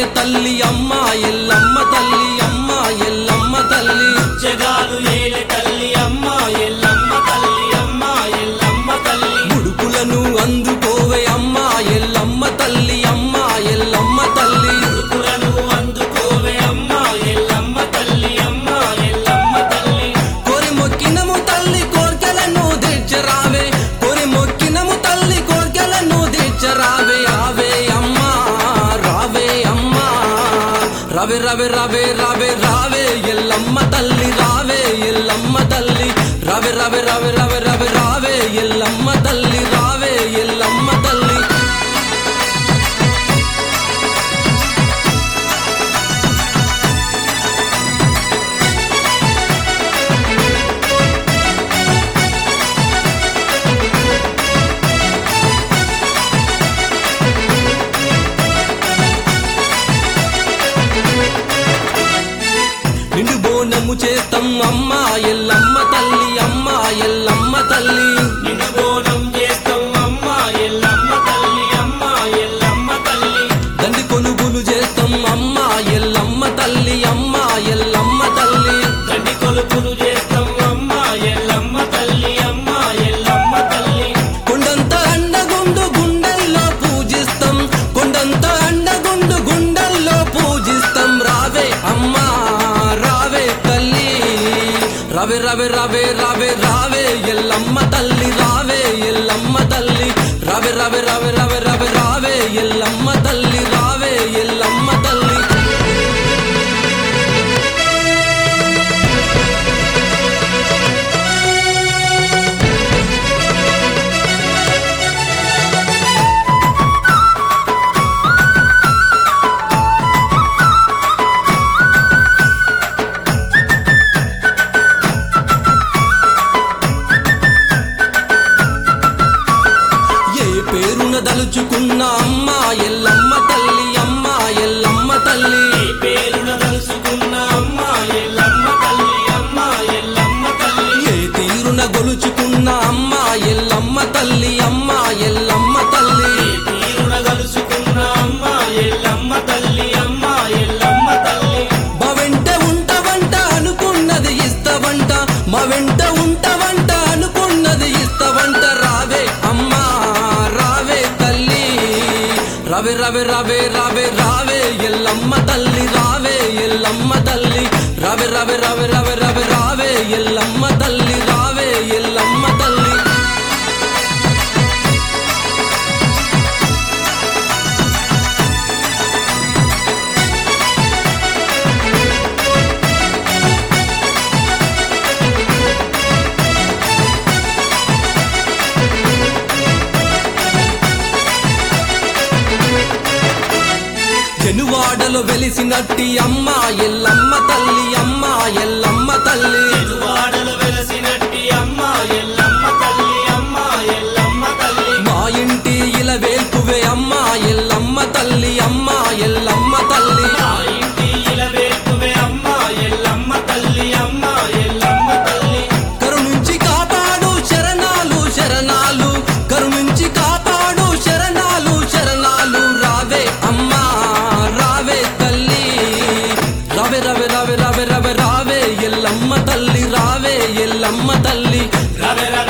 తల్లి అమ్మ ఎల్లమ్మ తల్లి అమ్మ ఎల్లమ్మ తల్లి జగాలు ఏలే తల్లి అమ్మ ఎల్లమ్మ తల్లి అమ్మ ఎల్లమ్మ తల్లి ముడుపులను అందుకోవే అమ్మ ఎల్లమ్మ తల్లి అమ్మ ఎల్లమ్మ తల్లి ముడుపులను అందుకోవే అమ్మ ఎల్లమ్మ తల్లి అమ్మ ఎల్లమ్మ తల్లి కోరి మొక్కినము తల్లి కోర్కెలను తీర్చరావే కోరి మొక్కినము తల్లి కోర్కెలను తీర్చరావే ఆవే అమ్మా రావే అమ్మా రవే రవే రవే రవే రావే ఎల్లమ్మ తల్లి రావే ఎల్లమ్మ తల్లి రవే రవే రవే రవే రవే రావే ఎల్లమ్మ తల్లి రావే ఎల్లమ్మ తల్లి నిండు బోనము చేస్తాం అమ్మ ఎల్లమ్మ తల్లి అమ్మ ఎల్లమ్మ తల్లి నిన్ను బోనం చేస్తాం అమ్మ ఎల్లమ్మ తల్లి అమ్మ ఎల్లమ్మ తల్లి దండి కొనుగోలు చేస్తాం అమ్మ ఎల్లమ్మ తల్లి అమ్మ ఎల్లమ్మ తల్లి గడ్డి కొలుపులు చేస్తాం అమ్మ ఎల్లమ్మ తల్లి అమ్మ ఎల్లమ్మ తల్లి కొండంత అండగుండు గుండెల్లో పూజిస్తాం కొండంత అండగుండు గుండెల్లో పూజిస్తాం రావే అమ్మా రావే తల్లి రవే రవే రవే రవే రావే ఎల్లమ్మ తల్లి రావే ఎల్లమ్మ తల్లి రవే రవే రవే రవే రవే రావే ఎల్లమ్మ తల్లి రావే ఎల్లమ్మ తల్లి ఏ పేరున దలుచుకున్న అమ్మ ఎల్లమ్మ తల్లి అమ్మ ఎల్లమ్మ తల్లి ఈ పేరున తలుసుకున్న అమ్మ ఎల్లమ్మ తల్లి అమ్మ ఎల్లమ్మ తల్లి ఏ తీరున గొలుచుకున్న అమ్మ ఎల్లమ్మ తల్లి అమ్మ ఎల్లమ్మ తల్లి ఈ తీరున కలుసుకున్న అమ్మ ఎల్లమ్మ తల్లి అమ్మ ఎల్లమ్మ తల్లి మా వెంట ఉంటవంట అనుకున్నది ఇస్తవంట మా వెంట ఉంటవంట అనుకున్నది ఇస్తవంట రావే అమ్మా రావే తల్లి రవే రవే రవే రవే రావే ఎల్లమ్మ తల్లి రావే ఎల్లమ్మ తల్లి రవే రవే రవే రవే రవే రావే ఎల్లమ్మ తల్లి రావే ఎల్లమ్మ తల్లి జనువాడలో వెలిసినట్టి అమ్మ ఎల్లమ్మ తల్లి అమ్మ ఎల్లమ్మ తల్లి వాడలు వెలసినట్టి అమ్మ ఎల్లమ్మ తల్లి అమ్మ ఎల్లమ్మ తల్లి మా ఇంటి ఇల వేల్పువే అమ్మ ఎల్లమ్మ తల్లి అమ్మ ఎల్లమ్మ తల్లి మా ఇంటి ఇలవేల్పువే అమ్మ ఎల్లమ్మ తల్లి అమ్మ ఎల్లమ్మ తల్లి కరుణించి కాపాడు శరణాలు శరణాలు కరుణించి కాపాడు శరణాలు శరణాలు రావే అమ్మా రావే తల్లి రవే రవే రవే రవే రవే రావే ఎల్లమ్మ తల్లి రావే ఎల్లమ్మ తల్లి రవె రవె